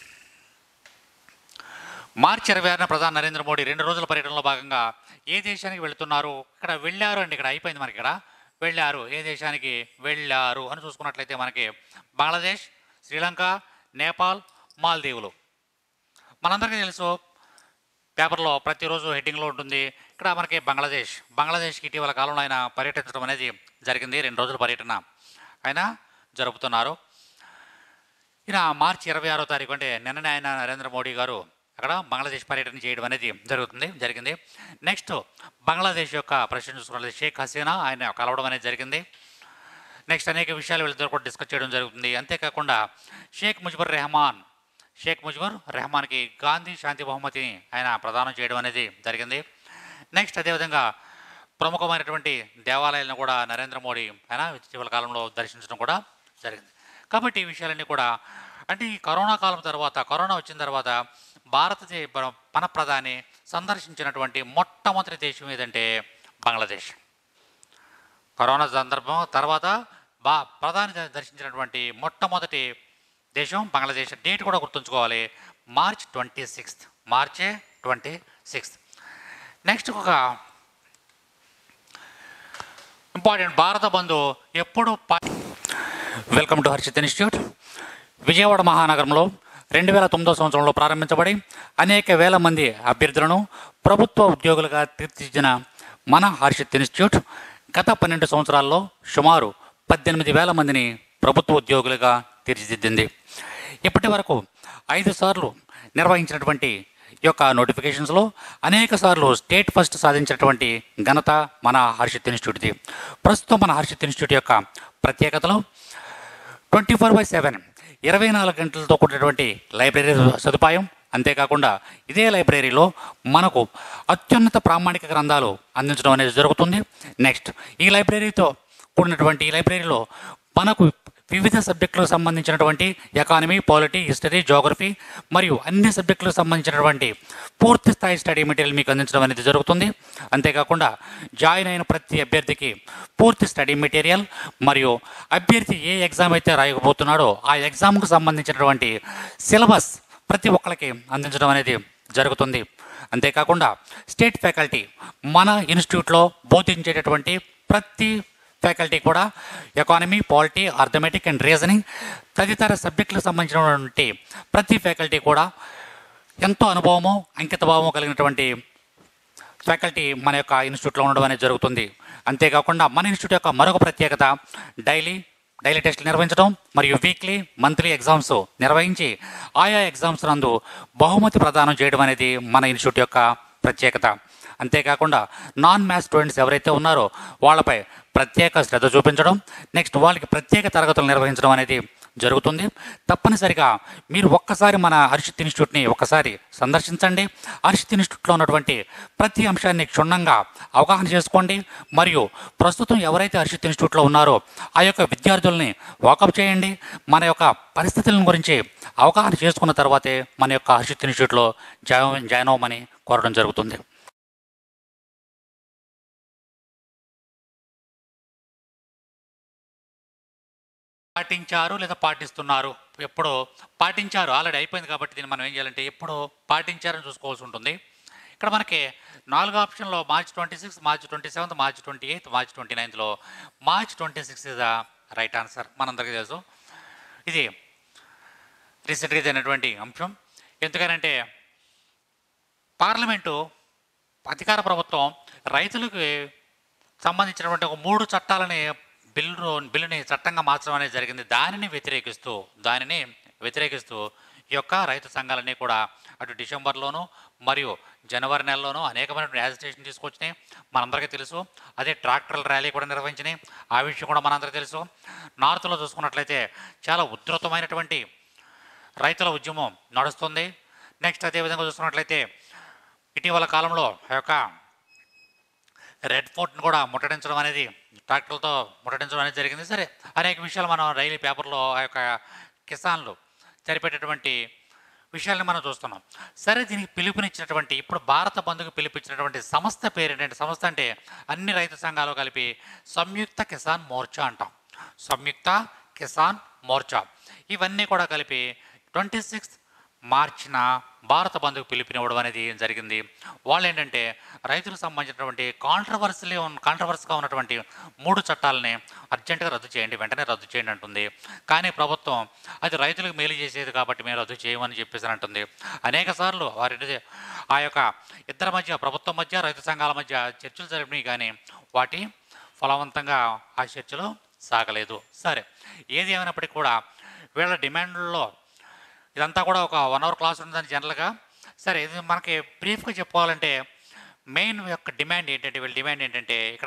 మార్చి ఇరవై ఆరున ప్రధాని నరేంద్ర మోడీ రెండు రోజుల పర్యటనలో భాగంగా ఏ దేశానికి వెళుతున్నారు ఇక్కడ వెళ్ళారు అండి ఇక్కడ అయిపోయింది మనకి ఇక్కడ వెళ్ళారు ఏ దేశానికి వెళ్ళారు అని చూసుకున్నట్లయితే మనకి బంగ్లాదేశ్ శ్రీలంక నేపాల్ మాల్దీవులు మనందరికీ తెలుసు పేపర్లో ప్రతిరోజు హెడ్డింగ్లో ఉంటుంది ఇక్కడ మనకి బంగ్లాదేశ్ బంగ్లాదేశ్కి ఇటీవల కాలంలో ఆయన పర్యటించడం అనేది జరిగింది రెండు రోజుల పర్యటన ఆయన జరుపుతున్నారు ఈయన మార్చి ఇరవై ఆరో తారీఖు అంటే నిన్ననే ఆయన నరేంద్ర మోడీ గారు అక్కడ బంగ్లాదేశ్ పర్యటన చేయడం అనేది జరుగుతుంది జరిగింది నెక్స్ట్ బంగ్లాదేశ్ యొక్క ప్రెసిడెంట్ చూసుకున్నది షేక్ హసీనా ఆయన కలవడం అనేది జరిగింది నెక్స్ట్ అనేక విషయాలు వీళ్ళిద్దరు కూడా డిస్కస్ చేయడం జరుగుతుంది అంతేకాకుండా షేక్ ముజిబుర్ రెహమాన్ షేక్ ముజిబుర్ రెహమాన్కి గాంధీ శాంతి బహుమతిని ఆయన ప్రదానం చేయడం అనేది జరిగింది నెక్స్ట్ అదేవిధంగా ప్రముఖమైనటువంటి దేవాలయాలను కూడా నరేంద్ర మోడీ ఆయన ఇటీవల కాలంలో దర్శించడం కూడా జరిగింది కాబట్టి ఈ విషయాలన్నీ కూడా అంటే ఈ కరోనా కాలం తర్వాత కరోనా వచ్చిన తర్వాత భారతదేశ మన ప్రధాని సందర్శించినటువంటి మొట్టమొదటి దేశం ఏదంటే బంగ్లాదేశ్ కరోనా సందర్భం తర్వాత బా ప్రధాని ద- దర్శించినటువంటి మొట్టమొదటి దేశం బంగ్లాదేశ్ డేట్ కూడా గుర్తుంచుకోవాలి మార్చ్ ట్వంటీ సిక్స్త్ మార్చే ట్వంటీ సిక్స్త్ నెక్స్ట్ ఒక ఇంపార్టెంట్ భారత బంధు ఎప్పుడు పా- welcome to Harshit institute Vijayawada మహానగరంలో రెండు వేల తొమ్మిదో సంవత్సరంలో ప్రారంభించబడి అనేక వేల మంది అభ్యర్థులను ప్రభుత్వ ఉద్యోగులుగా తీర్చిదిద్దిన మన హర్షిత్ ఇన్స్టిట్యూట్ గత పన్నెండు సంవత్సరాల్లో సుమారు పద్దెనిమిది వేల మందిని ప్రభుత్వ ఉద్యోగులుగా తీర్చిదిద్దింది ఇప్పటి వరకు ఐదు సార్లు నిర్వహించినటువంటి ఈ యొక్క నోటిఫికేషన్స్లో అనేక సార్లు స్టేట్ ఫస్ట్ సాధించినటువంటి ఘనత మన హర్షిత్ ఇన్స్టిట్యూట్ది ప్రస్తుతం మన హర్షిత్ ఇన్స్టిట్యూట్ యొక్క ప్రత్యేకతలు ట్వంటీ ఫోర్ బై సెవెన్ ఇరవై నాలుగు గంటలతో కూడినటువంటి లైబ్రరీ సదుపాయం అంతేకాకుండా ఇదే లైబ్రరీలో మనకు అత్యున్నత ప్రామాణిక గ్రంథాలు అందించడం అనేది జరుగుతుంది నెక్స్ట్ ఈ లైబ్రరీతో కూడినటువంటి ఈ లైబ్రరీలో మనకు వివిధ సబ్జెక్టులకు సంబంధించినటువంటి ఎకానమీ పాలిటీ హిస్టరీ జోగ్రఫీ మరియు అన్ని సబ్జెక్టులకు సంబంధించినటువంటి పూర్తి స్థాయి స్టడీ మెటీరియల్ మీకు అందించడం అనేది జరుగుతుంది అంతేకాకుండా జాయిన్ అయిన ప్రతి అభ్యర్థికి పూర్తి స్టడీ మెటీరియల్ మరియు అభ్యర్థి ఏ ఎగ్జామ్ అయితే రాయకపోతున్నాడో ఆ ఎగ్జామ్కు సంబంధించినటువంటి సిలబస్ ప్రతి ఒక్కరికి అందించడం అనేది జరుగుతుంది అంతేకాకుండా స్టేట్ ఫ్యాకల్టీ మన ఇన్స్టిట్యూట్లో బోధించేటటువంటి ప్రతి ఫ్యాకల్టీ కూడా economy polity arithmetic and reasoning తదితర సబ్జెక్టులకు సంబంధించినటువంటి ప్రతి ఫ్యాకల్టీ కూడా ఎంతో అనుభవము అంకితభావము కలిగినటువంటి ఫ్యాకల్టీ మన యొక్క ఇన్స్టిట్యూట్లో ఉండడం అనేది జరుగుతుంది అంతేకాకుండా మన ఇన్స్టిట్యూట్ యొక్క మరొక ప్రత్యేకత డైలీ డైలీ టెస్టులు నిర్వహించడం మరియు వీక్లీ మంత్లీ ఎగ్జామ్స్ నిర్వహించి ఆయా ఎగ్జామ్స్ నందు బహుమతి ప్రదానం చేయడం అనేది మన ఇన్స్టిట్యూట్ యొక్క ప్రత్యేకత అంతేకాకుండా నాన్ మ్యాథ్స్ స్టూడెంట్స్ ఎవరైతే ఉన్నారో వాళ్ళపై ప్రత్యేక శ్రద్ధ చూపించడం నెక్స్ట్ వాళ్ళకి ప్రత్యేక తరగతులు నిర్వహించడం అనేది జరుగుతుంది తప్పనిసరిగా మీరు ఒక్కసారి మన హర్షిత్ ఇన్స్టిట్యూట్ని ఒక్కసారి సందర్శించండి హర్షిత్ ఇన్స్టిట్యూట్లో ఉన్నటువంటి ప్రతి అంశాన్ని క్షుణ్ణంగా అవగాహన చేసుకోండి మరియు ప్రస్తుతం ఎవరైతే హర్షిత్ ఇన్స్టిట్యూట్లో ఉన్నారో ఆ యొక్క విద్యార్థుల్ని వాకప్ చేయండి మన యొక్క పరిస్థితుల గురించి అవగాహన చేసుకున్న తర్వాతే మన యొక్క హర్షిత్ ఇన్స్టిట్యూట్లో జాయిన్ జాయిన్ అవ్వమని కోరడం జరుగుతుంది పాటించారు లేదా పాటిస్తున్నారు ఎప్పుడో పాటించారు ఆల్రెడీ అయిపోయింది కాబట్టి దీన్ని మనం ఏం చేయాలంటే ఎప్పుడో పాటించారని చూసుకోవాల్సి ఉంటుంది ఇక్కడ మనకి నాలుగు ఆప్షన్లో March twenty six March twenty seventh March twenty eighth March twenty నైన్త్లో March twenty six is the right answer మనందరికీ తెలుసు ఇది రీసెంట్గా జరిగినటువంటి అంశం ఎందుకనంటే పార్లమెంటు అధికార ప్రభుత్వం రైతులకు సంబంధించినటువంటి ఒక మూడు చట్టాలని బిల్లు బిల్లుని చట్టంగా మార్చడం అనేది జరిగింది దానిని వ్యతిరేకిస్తూ దానిని వ్యతిరేకిస్తూ ఈ యొక్క రైతు సంఘాలన్నీ కూడా అటు డిసెంబర్లోను మరియు జనవరి నెలలోనూ అనేకమైనటువంటి యాజిటేషన్ తీసుకొచ్చినాయి మనందరికీ తెలుసు అదే ట్రాక్టర్ల ర్యాలీ కూడా నిర్వహించినాయి ఆ విషయం కూడా మనందరికీ తెలుసు నార్త్లో చూసుకున్నట్లయితే చాలా ఉధృతమైనటువంటి రైతుల ఉద్యమం నడుస్తుంది నెక్స్ట్ అదేవిధంగా చూసుకున్నట్లయితే ఇటీవల కాలంలో ఆ యొక్క రెడ్ ఫోర్ట్ని కూడా ముట్టడించడం అనేది ట్రాక్టర్లతో ముట్టడించడం అనేది జరిగింది సరే అనేక విషయాలు మనం రైలు పేపర్లో ఆ యొక్క కిసాన్లు సరిపెట్టేటువంటి విషయాల్ని మనం చూస్తున్నాం సరే దీనికి పిలుపునిచ్చినటువంటి ఇప్పుడు భారత బంధుకు పిలుపునిచ్చినటువంటి సంస్థ పేరు ఏంటంటే సంస్థ అంటే అన్ని రైతు సంఘాలు కలిపి సంయుక్త కిసాన్ మోర్చా అంటాం సంయుక్త కిసాన్ మోర్చా ఇవన్నీ కూడా కలిపి ట్వంటీ సిక్స్త్ మార్చిన భారత బంధుకు పిలుపునివ్వడం అనేది జరిగింది వాళ్ళు ఏంటంటే రైతులకు సంబంధించినటువంటి కాంట్రవర్సీలీ కాంట్రవర్సీగా ఉన్నటువంటి మూడు చట్టాలని అర్జెంటుగా రద్దు చేయండి వెంటనే రద్దు చేయండి అంటుంది కానీ ప్రభుత్వం అది రైతులకు మేలు చేసేది కాబట్టి మేము రద్దు చేయమని చెప్పేసి అని అంటుంది అనేక సార్లు వారి ఆ యొక్క ఇద్దరి మధ్య ప్రభుత్వం మధ్య రైతు సంఘాల మధ్య చర్చలు జరిపినాయి కానీ వాటి ఫలవంతంగా ఆ చర్చలు సాగలేదు సరే ఏది ఏమైనప్పటికీ కూడా వీళ్ళ డిమాండ్లలో ఇదంతా కూడా ఒక వన్ అవర్ క్లాస్ ఉంటుందని జనరల్గా సరే ఇది మనకి బ్రీఫ్గా చెప్పుకోవాలంటే మెయిన్ యొక్క డిమాండ్ ఏంటంటే వీళ్ళ డిమాండ్ ఏంటంటే ఇక్కడ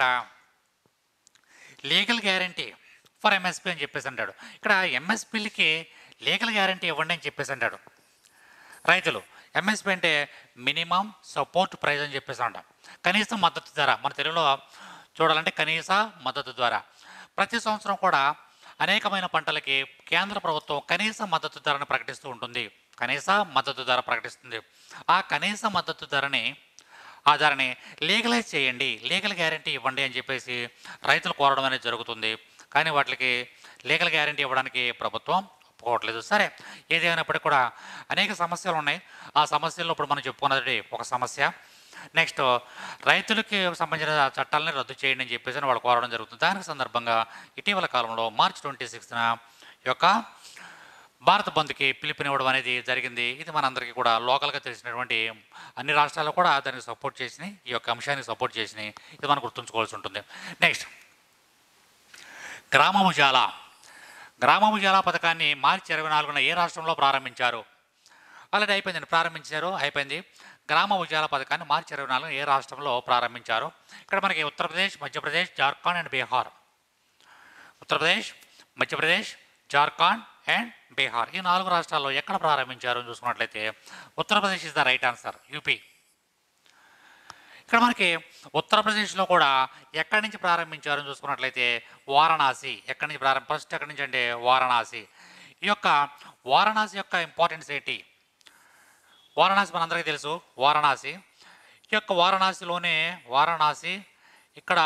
లీగల్ గ్యారంటీ ఫర్ ఎంఎస్పి అని చెప్పేసి అంటాడు ఇక్కడ ఎంఎస్పీలకి లీగల్ గ్యారంటీ ఇవ్వండి అని చెప్పేసి అంటాడు రైతులు ఎంఎస్పి అంటే మినిమం సపోర్ట్ ప్రైస్ అని చెప్పేసి అంటాం కనీస మద్దతు ధర మన తెలుగులో చూడాలంటే కనీస మద్దతు ధర ప్రతి సంవత్సరం కూడా అనేకమైన పంటలకి కేంద్ర ప్రభుత్వం కనీస మద్దతు ధరను ప్రకటిస్తూ ఉంటుంది కనీస మద్దతు ధర ప్రకటిస్తుంది ఆ కనీస మద్దతు ధరని ఆ ధరని లీగలైజ్ చేయండి లీగల్ గ్యారంటీ ఇవ్వండి అని చెప్పేసి రైతులు కోరడం అనేది జరుగుతుంది కానీ వాటికి లీగల్ గ్యారంటీ ఇవ్వడానికి ప్రభుత్వం ఒప్పుకోవట్లేదు సరే ఏదేమైనప్పటికీ కూడా అనేక సమస్యలు ఉన్నాయి ఆ సమస్యల్లో ఇప్పుడు మనం చెప్పుకున్నది ఒక సమస్య నెక్స్ట్ రైతులకి సంబంధించిన చట్టాలని రద్దు చేయండి అని చెప్పేసి వాళ్ళు కోరడం జరుగుతుంది దానికి సందర్భంగా ఇటీవల కాలంలో మార్చ్ ట్వంటీ సిక్స్త్న యొక్క భారత బంద్కి పిలుపునివ్వడం అనేది జరిగింది ఇది మనందరికీ కూడా లోకల్గా తెలిసినటువంటి అన్ని రాష్ట్రాలు కూడా దానికి సపోర్ట్ చేసినాయి ఈ యొక్క అంశానికి సపోర్ట్ చేసినాయి ఇది మనం గుర్తుంచుకోవాల్సి ఉంటుంది నెక్స్ట్ గ్రామ ఉజాల గ్రామ ఉజాల పథకాన్ని మార్చి ఇరవై నాలుగున ఏ రాష్ట్రంలో ప్రారంభించారు ఆల్రెడీ అయిపోయిందండి ప్రారంభించారు అయిపోయింది గ్రామ ఉజాల పథకాన్ని మార్చి ఇరవై నాలుగున ఏ రాష్ట్రంలో ప్రారంభించారు ఇక్కడ మనకి ఉత్తరప్రదేశ్ మధ్యప్రదేశ్ జార్ఖండ్ అండ్ బీహార్ ఉత్తరప్రదేశ్ మధ్యప్రదేశ్ జార్ఖండ్ అండ్ బీహార్ ఈ నాలుగు రాష్ట్రాల్లో ఎక్కడ ప్రారంభించారు అని చూసుకున్నట్లయితే Uttar Pradesh is the right answer UP ఇక్కడ మనకి ఉత్తరప్రదేశ్లో కూడా ఎక్కడి నుంచి ప్రారంభించారు అని చూసుకున్నట్లయితే వారణాసి ఎక్కడి నుంచి ప్రారంభ ఫస్ట్ ఎక్కడి నుంచి అంటే వారణాసి ఈ యొక్క వారణాసి యొక్క ఇంపార్టెన్స్ ఏంటి వారణాసి మనందరికీ తెలుసు వారణాసి ఈ యొక్క వారణాసిలోనే వారణాసి ఇక్కడ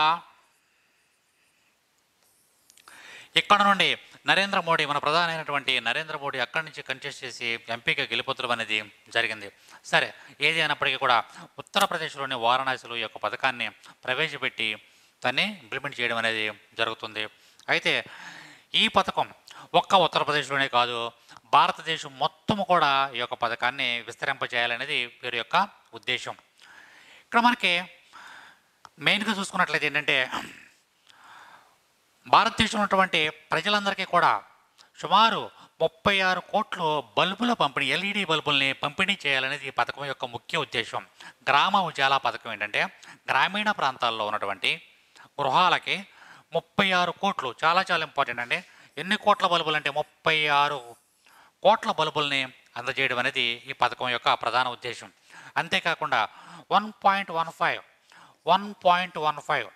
ఇక్కడ నుండి నరేంద్ర మోడీ మన ప్రధాని అయినటువంటి నరేంద్ర మోడీ అక్కడి నుంచి కంటెస్ట్ చేసి ఎంపీగా గెలుపొత్తడం అనేది జరిగింది సరే ఏది అయినప్పటికీ కూడా ఉత్తరప్రదేశ్లోని వారణాసిలో ఈ యొక్క పథకాన్ని ప్రవేశపెట్టి దాన్ని ఇంప్లిమెంట్ చేయడం అనేది జరుగుతుంది అయితే ఈ పథకం ఒక్క ఉత్తరప్రదేశ్లోనే కాదు భారతదేశం మొత్తం కూడా ఈ యొక్క పథకాన్ని విస్తరింపజేయాలనేది వీరి యొక్క ఉద్దేశం ఇక్కడ మనకి మెయిన్గా చూసుకున్నట్లయితే ఏంటంటే భారతదేశంలో ఉన్నటువంటి ప్రజలందరికీ కూడా సుమారు ముప్పై ఆరు కోట్లు బల్బుల పంపిణీ ఎల్ఈడి బల్బుల్ని పంపిణీ చేయాలనేది ఈ పథకం యొక్క ముఖ్య ఉద్దేశం గ్రామ ఉజాలా పథకం ఏంటంటే గ్రామీణ ప్రాంతాల్లో ఉన్నటువంటి గృహాలకి ముప్పై ఆరు కోట్లు చాలా చాలా ఇంపార్టెంట్ అండి ఎన్ని కోట్ల బల్బులు అంటే ముప్పై ఆరు కోట్ల బల్బుల్ని అందజేయడం అనేది ఈ పథకం యొక్క ప్రధాన ఉద్దేశం అంతేకాకుండా one point one five one point one five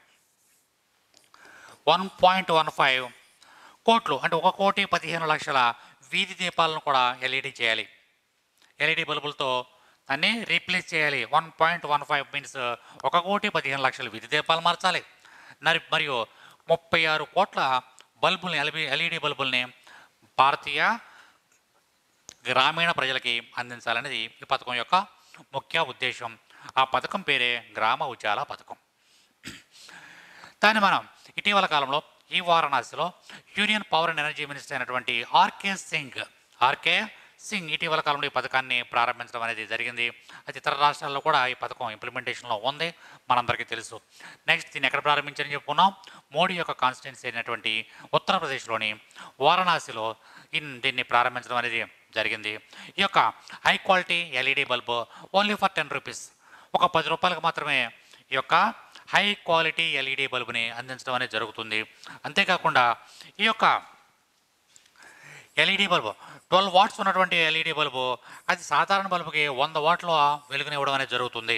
one point one five కోట్లు అంటే ఒక కోటి పదిహేను లక్షల వీధి దీపాలను కూడా ఎల్ఈడి చేయాలి ఎల్ఈడి బల్బులతో దాన్ని రీప్లేస్ చేయాలి one point one five means ఒక కోటి పదిహేను లక్షల వీధి దీపాలు మార్చాలి నరి మరియు ముప్పై ఆరు కోట్ల బల్బుల్ని ఎల్బి ఎల్ఈడి బల్బుల్ని భారతీయ గ్రామీణ ప్రజలకి అందించాలనేది ఈ పథకం యొక్క ముఖ్య ఉద్దేశం ఆ పథకం పేరే గ్రామ ఉజాల పథకం దాన్ని మనం ఇటీవల కాలంలో ఈ వారణాసిలో union power and energy minister అయినటువంటి ఆర్కే సింగ్ ఆర్కే సింగ్ ఇటీవల కాలంలో ఈ పథకాన్ని ప్రారంభించడం అనేది జరిగింది అది ఇతర రాష్ట్రాల్లో కూడా ఈ పథకం ఇంప్లిమెంటేషన్లో ఉంది మనందరికీ తెలుసు నెక్స్ట్ దీన్ని ఎక్కడ ప్రారంభించారని చెప్పుకున్నాం మోడీ యొక్క కాన్స్టిట్యున్సీ అయినటువంటి ఉత్తరప్రదేశ్లోని వారణాసిలో ఇన్ దీన్ని ప్రారంభించడం అనేది జరిగింది ఈ యొక్క high quality LED bulb only for ten rupees ఒక పది రూపాయలకు మాత్రమే ఈ యొక్క హై క్వాలిటీ ఎల్ఈడి బల్బుని అందించడం అనేది జరుగుతుంది అంతేకాకుండా ఈ యొక్క ఎల్ఈడి బల్బు ట్వెల్వ్ వాట్స్ ఉన్నటువంటి ఎల్ఈడి బల్బు అది సాధారణ బల్బుకి వంద వాట్ల వెలుగునివ్వడం అనేది జరుగుతుంది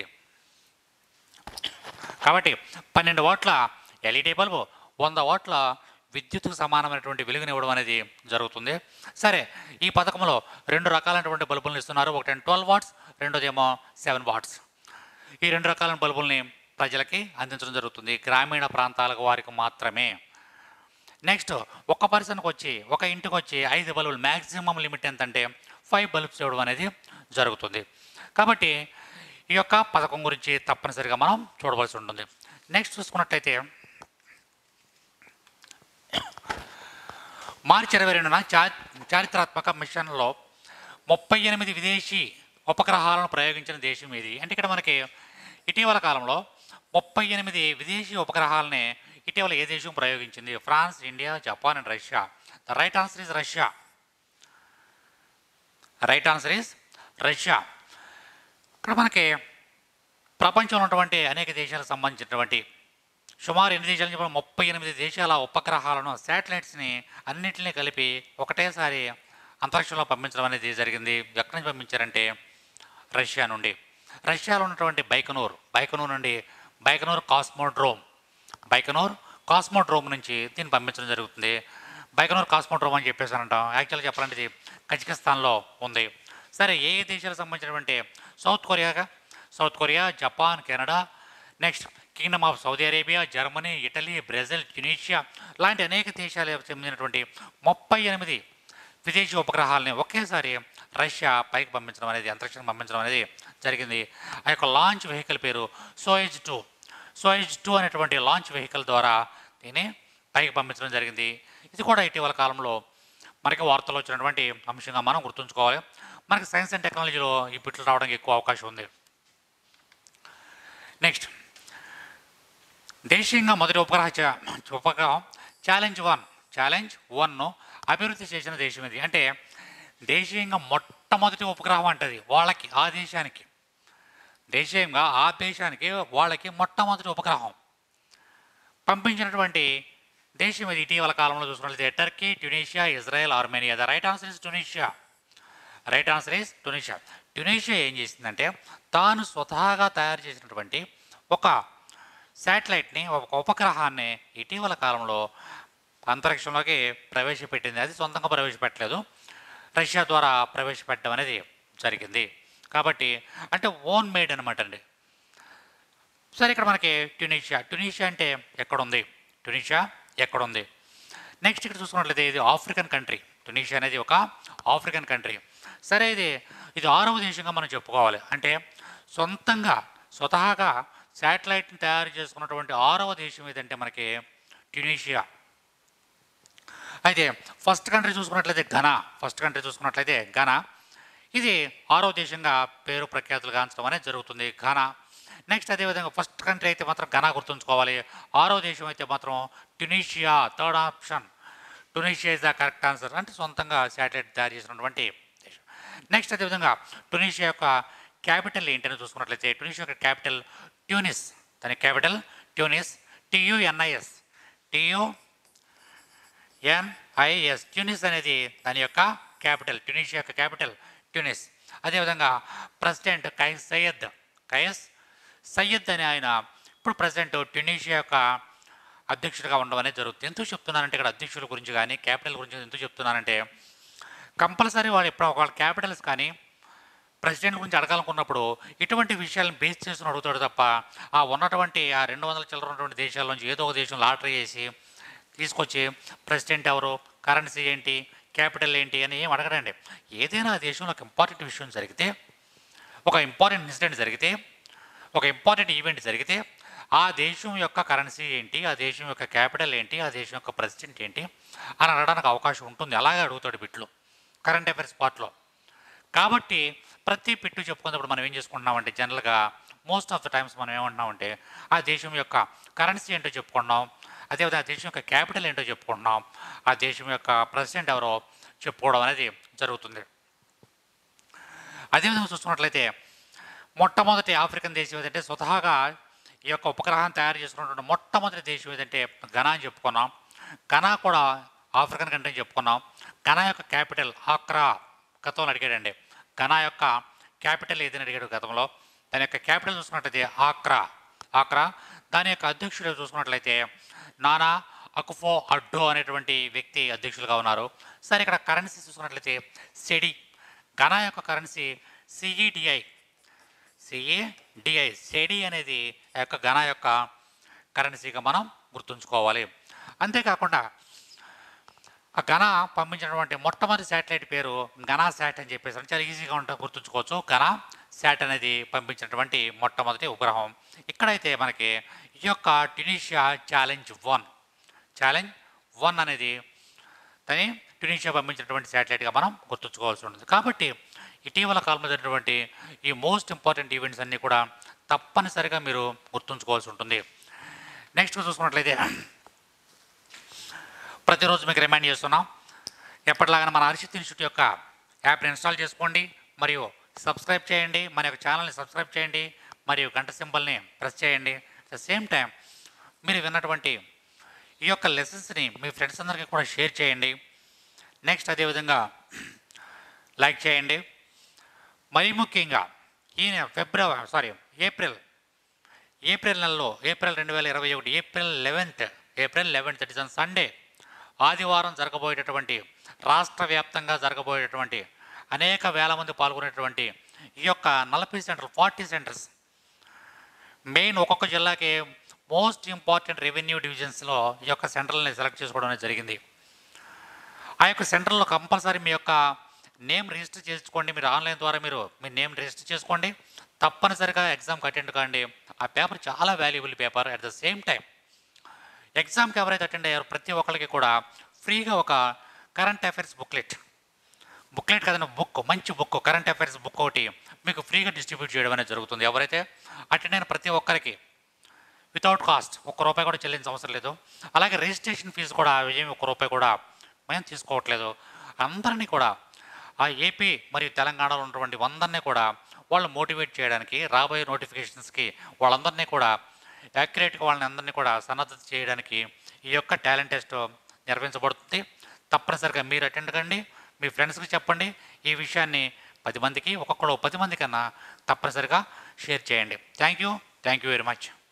కాబట్టి పన్నెండు వాట్ల ఎల్ఈడి బల్బు వంద వాట్ల విద్యుత్తుకు సమానమైనటువంటి వెలుగునివ్వడం అనేది జరుగుతుంది సరే ఈ పథకంలో రెండు రకాలైనటువంటి బల్బులను ఇస్తున్నారు ఒకటి ట్వెల్వ్ వాట్స్ రెండోదేమో సెవెన్ వాట్స్ ఈ రెండు రకాల బల్బుల్ని ప్రజలకి అందించడం జరుగుతుంది గ్రామీణ ప్రాంతాలకు వారికి మాత్రమే నెక్స్ట్ ఒక పర్సన్కి వచ్చి ఒక ఇంటికి వచ్చి ఐదు బల్బులు మ్యాక్సిమం లిమిట్ ఎంత అంటే ఫైవ్ బల్బ్స్ ఇవ్వడం అనేది జరుగుతుంది కాబట్టి ఈ యొక్క పథకం గురించి తప్పనిసరిగా మనం చూడవలసి ఉంటుంది నెక్స్ట్ చూసుకున్నట్లయితే మార్చి ఇరవై రెండున చా చారిత్రాత్మక మిషన్లో ముప్పై ఎనిమిది విదేశీ ఉపగ్రహాలను ప్రయోగించిన దేశం ఇది అంటే ఇక్కడ మనకి ఇటీవల కాలంలో ముప్పై ఎనిమిది విదేశీ ఉపగ్రహాలని ఇటీవల ఏ దేశం ప్రయోగించింది France India Japan and Russia the right answer is Russia right answer is Russia ఇక్కడ మనకి ప్రపంచంలో ఉన్నటువంటి అనేక దేశాలకు సంబంధించినటువంటి సుమారు ఎన్ని దేశాలు చెప్పిన ముప్పై ఎనిమిది దేశాల ఉపగ్రహాలను శాటిలైట్స్ని అన్నింటినీ కలిపి ఒకటేసారి అంతరిక్షంలో పంపించడం అనేది జరిగింది ఎక్కడి నుంచి పంపించారంటే రష్యా నుండి రష్యాలో ఉన్నటువంటి బైకనూర్ బైకనూర్ నుండి బైకనూర్ కాస్మోడ్రోమ్ బైకనూర్ కాస్మోడ్రోమ్ నుంచి దీన్ని పంపించడం జరుగుతుంది బైకనూర్ కాస్మోడ్రోమ్ అని చెప్పేసానంటాం యాక్చువల్గా చెప్పాలంటే ఇది కజకిస్తాన్లో ఉంది సరే ఏ ఏ దేశాలకు సంబంధించినటువంటి సౌత్ కొరియాగా South Korea Japan Canada next kingdom of Saudi Arabia Germany Italy Brazil Tunisia లాంటి అనేక దేశాలకు చెందినటువంటి ముప్పై ఎనిమిది విదేశీ ఉపగ్రహాలని ఒకేసారి రష్యా పైకి పంపించడం అనేది అంతరిక్షం పంపించడం అనేది జరిగింది ఆ యొక్క లాంచ్ వెహికల్ పేరు సోయిజ్ టూ సోయిజ్ టూ అనేటువంటి లాంచ్ వెహికల్ ద్వారా దీన్ని పైకి పంపించడం జరిగింది ఇది కూడా ఇటీవల కాలంలో మనకి వార్తల్లో వచ్చినటువంటి అంశంగా మనం గుర్తుంచుకోవాలి మనకి సైన్స్ అండ్ టెక్నాలజీలో ఈ బిట్లు రావడానికి ఎక్కువ అవకాశం ఉంది నెక్స్ట్ దేశీయంగా మొదటి ఉపగ్రహ చా- ఉపగ్రహం ఛాలెంజ్ వన్ ఛాలెంజ్ వన్ను అభివృద్ధి చేసిన దేశం ఇది అంటే దేశీయంగా మొట్టమొదటి ఉపగ్రహం అంటది వాళ్ళకి ఆ దేశానికి దేశీయంగా ఆ దేశానికి వాళ్ళకి మొట్టమొదటి ఉపగ్రహం పంపించినటువంటి దేశం ఇది ఇటీవల కాలంలో చూసుకున్నట్లయితే Turkey Tunisia Israel Armenia the right answer is Tunisia right answer is Tunisia Tunisia ఏం చేసిందంటే తాను స్వతహాగా తయారు చేసినటువంటి ఒక శాటిలైట్ని ఒక ఉపగ్రహాన్ని ఇటీవల కాలంలో అంతరిక్షంలోకి ప్రవేశపెట్టింది అది సొంతంగా ప్రవేశపెట్టలేదు రష్యా ద్వారా ప్రవేశపెట్టడం అనేది జరిగింది కాబట్టి అంటే ఓన్ మేడ్ అనమాట అండి సరే ఇక్కడ మనకి ట్యునీషియా ట్యునీషియా అంటే ఎక్కడుంది ట్యునీషియా ఎక్కడుంది నెక్స్ట్ ఇక్కడ చూసుకున్నట్లయితే ఇది ఆఫ్రికన్ కంట్రీ ట్యునీషియా అనేది ఒక ఆఫ్రికన్ కంట్రీ సరే ఇది ఇది ఆరవ దేశంగా మనం చెప్పుకోవాలి అంటే సొంతంగా స్వతహాగా శాటిలైట్ని తయారు చేసుకున్నటువంటి ఆరవ దేశం ఏదంటే మనకి ట్యునీషియా అయితే ఫస్ట్ కంట్రీ చూసుకున్నట్లయితే ఘనా ఫస్ట్ కంట్రీ చూసుకున్నట్లయితే ఘనా ఇది ఆరో దేశంగా పేరు ప్రఖ్యాతులు గాంచడం అనేది జరుగుతుంది ఘనా నెక్స్ట్ అదేవిధంగా ఫస్ట్ కంట్రీ అయితే మాత్రం ఘనా గుర్తుంచుకోవాలి ఆరో దేశం అయితే మాత్రం Tunisia third option Tunisia is the correct answer అంటే సొంతంగా శాటిలైట్ తయారు చేసినటువంటి దేశం నెక్స్ట్ అదేవిధంగా ట్యునీషియా యొక్క క్యాపిటల్ ఏంటని చూసుకున్నట్లయితే ట్యునీషియా యొక్క క్యాపిటల్ ట్యూనిస్ దాని capital Tunis T U N I S T U N I S Tunis అనేది దాని యొక్క క్యాపిటల్ ట్యూనిషియా యొక్క క్యాపిటల్ ట్యూనిస్ అదేవిధంగా president Kais Saied Kais Saied అని ఆయన ఇప్పుడు ప్రెసిడెంట్ ట్యూనిషియా యొక్క అధ్యక్షుడిగా ఉండడం అనేది జరుగుతుంది ఎందుకు చెప్తున్నానంటే ఇక్కడ అధ్యక్షుల గురించి కానీ క్యాపిటల్ గురించి ఎందుకు చెప్తున్నానంటే కంపల్సరీ వాళ్ళు ఎప్పుడు వాళ్ళ క్యాపిటల్స్ కానీ ప్రెసిడెంట్ గురించి అడగాలనుకున్నప్పుడు ఇటువంటి విషయాలను బేస్ చేసుకుని అడుగుతాడు తప్ప ఆ ఉన్నటువంటి ఆ రెండు వందల చిల్లర ఉన్నటువంటి దేశాల నుంచి ఏదో ఒక దేశం లాటరీ చేసి తీసుకొచ్చి ప్రెసిడెంట్ ఎవరు కరెన్సీ ఏంటి క్యాపిటల్ ఏంటి అని ఏం అడగడండి ఏదైనా ఆ దేశంలో ఒక ఇంపార్టెంట్ విషయం జరిగితే ఒక ఇంపార్టెంట్ ఇన్సిడెంట్ జరిగితే ఒక ఇంపార్టెంట్ ఈవెంట్ జరిగితే ఆ దేశం యొక్క కరెన్సీ ఏంటి ఆ దేశం యొక్క క్యాపిటల్ ఏంటి ఆ దేశం యొక్క ప్రెసిడెంట్ ఏంటి అని అడగడానికి అవకాశం ఉంటుంది అలాగే అడుగుతాడు బిట్లు కరెంట్ అఫైర్స్ పార్ట్లో కాబట్టి ప్రతి పిట్టు చెప్పుకున్నప్పుడు మనం ఏం చేసుకుంటున్నామంటే జనరల్గా మోస్ట్ ఆఫ్ ద టైమ్స్ మనం ఏమంటున్నామంటే ఆ దేశం యొక్క కరెన్సీ ఏంటో చెప్పుకున్నాం అదేవిధంగా ఆ దేశం యొక్క క్యాపిటల్ ఏంటో చెప్పుకుంటున్నాం ఆ దేశం యొక్క ప్రెసిడెంట్ ఎవరో చెప్పుకోవడం అనేది జరుగుతుంది అదేవిధంగా చూసుకున్నట్లయితే మొట్టమొదటి ఆఫ్రికన్ దేశం ఏదంటే స్వతహాగా ఈ యొక్క ఉపగ్రహాన్ని తయారు చేసుకున్నటువంటి మొట్టమొదటి దేశం ఏదంటే ఘనా అని చెప్పుకున్నాం ఘనా కూడా ఆఫ్రికన్ కంట్రీ అని చెప్పుకున్నాం ఘనా యొక్క క్యాపిటల్ ఆక్రా గతంలో అడిగాడండి ఘనా యొక్క క్యాపిటల్ ఏదని అడిగాడు గతంలో దాని యొక్క క్యాపిటల్ చూసుకున్నట్లయితే ఆక్రా ఆక్రా దాని యొక్క అధ్యక్షుడు చూసుకున్నట్లయితే నానా అకుఫో అడ్డో అనేటువంటి వ్యక్తి అధ్యక్షులుగా ఉన్నారు సరే ఇక్కడ కరెన్సీ చూసుకున్నట్లయితే సెడి ఘనా యొక్క కరెన్సీ సిఈడిఐ సిఈడిఐ సెడి అనేది ఆ యొక్క ఘనా యొక్క కరెన్సీగా మనం గుర్తుంచుకోవాలి అంతేకాకుండా ఆ ఘన పంపించినటువంటి మొట్టమొదటి శాటిలైట్ పేరు ఘనా శాట్ అని చెప్పేసి చాలా ఈజీగా ఉంటుంది గుర్తుంచుకోవచ్చు ఘనా శాట్ అనేది పంపించినటువంటి మొట్టమొదటి ఉపగ్రహం ఇక్కడైతే మనకి ఈ యొక్క Tunisia challenge one challenge one అనేది దాన్ని ట్యునీషియా పంపించినటువంటి శాటిలైట్గా మనం గుర్తుంచుకోవాల్సి ఉంటుంది కాబట్టి ఇటీవల కాలంలో జరిగినటువంటి ఈ మోస్ట్ ఇంపార్టెంట్ ఈవెంట్స్ అన్నీ కూడా తప్పనిసరిగా మీరు గుర్తుంచుకోవాల్సి ఉంటుంది నెక్స్ట్ చూసుకున్నట్లయితే ప్రతిరోజు మీకు రిమైండ్ చేస్తున్నాం ఎప్పటిలాగానే మన హర్షిత్ ఇన్స్టిట్యూట్ యొక్క యాప్ని ఇన్స్టాల్ చేసుకోండి మరియు సబ్స్క్రైబ్ చేయండి మన యొక్క ఛానల్ని సబ్స్క్రైబ్ చేయండి మరియు గంట సింబల్ని ప్రెస్ చేయండి అట్ ద సేమ్ టైం మీరు విన్నటువంటి ఈ యొక్క లెసన్స్ని మీ ఫ్రెండ్స్ అందరికీ కూడా షేర్ చేయండి నెక్స్ట్ అదేవిధంగా లైక్ చేయండి మరీ ముఖ్యంగా ఈ ఫిబ్రవరి సారీ ఏప్రిల్ ఏప్రిల్ నెలలో ఏప్రిల్ రెండు వేల ఇరవై ఒకటి April eleventh April eleventh it is on Sunday ఆదివారం జరగబోయేటటువంటి రాష్ట్ర వ్యాప్తంగా జరగబోయేటటువంటి అనేక వేల మంది పాల్గొనేటువంటి ఈ యొక్క నలభై సెంటర్లు ఫార్టీ సెంటర్స్ మెయిన్ ఒక్కొక్క జిల్లాకి మోస్ట్ ఇంపార్టెంట్ రెవెన్యూ డివిజన్స్లో ఈ యొక్క సెంటర్లని సెలెక్ట్ చేసుకోవడం అనేది జరిగింది ఆ యొక్క సెంటర్లో కంపల్సరీ మీ యొక్క నేమ్ రిజిస్టర్ చేసుకోండి మీరు ఆన్లైన్ ద్వారా మీరు మీ నేమ్ రిజిస్టర్ చేసుకోండి తప్పనిసరిగా ఎగ్జామ్కి అటెండ్ కాండి ఆ పేపర్ చాలా valuable paper at the same time ఎగ్జామ్కి ఎవరైతే అటెండ్ అయ్యారో ప్రతి ఒక్కరికి కూడా ఫ్రీగా ఒక కరెంట్ అఫైర్స్ బుక్లెట్ బుక్లెట్ కదన్న బుక్ మంచి బుక్ కరెంట్ అఫైర్స్ బుక్ ఒకటి మీకు ఫ్రీగా డిస్ట్రిబ్యూట్ చేయడం అనేది జరుగుతుంది ఎవరైతే అటెండ్ అయిన ప్రతి ఒక్కరికి వితౌట్ కాస్ట్ ఒక్క రూపాయి కూడా చెల్లించిన అవసరం లేదు అలాగే రిజిస్ట్రేషన్ ఫీజు కూడా ఏమి ఒక్క రూపాయి కూడా మేము తీసుకోవట్లేదు అందరినీ కూడా ఆ ఏపీ మరియు తెలంగాణలో ఉన్నటువంటి వందరినీ కూడా వాళ్ళు మోటివేట్ చేయడానికి రాబోయే నోటిఫికేషన్స్కి వాళ్ళందరినీ కూడా యాక్యురేట్గా వాళ్ళని అందరినీ కూడా సన్నద్ధత చేయడానికి ఈ యొక్క టాలెంట్ టెస్ట్ నిర్వహించబడుతుంది తప్పనిసరిగా మీరు అటెండ్ కండి మీ ఫ్రెండ్స్కి చెప్పండి ఈ విషయాన్ని పది మందికి ఒక్కొక్కడు పది మంది కన్నా తప్పనిసరిగా షేర్ చేయండి thank you thank you very much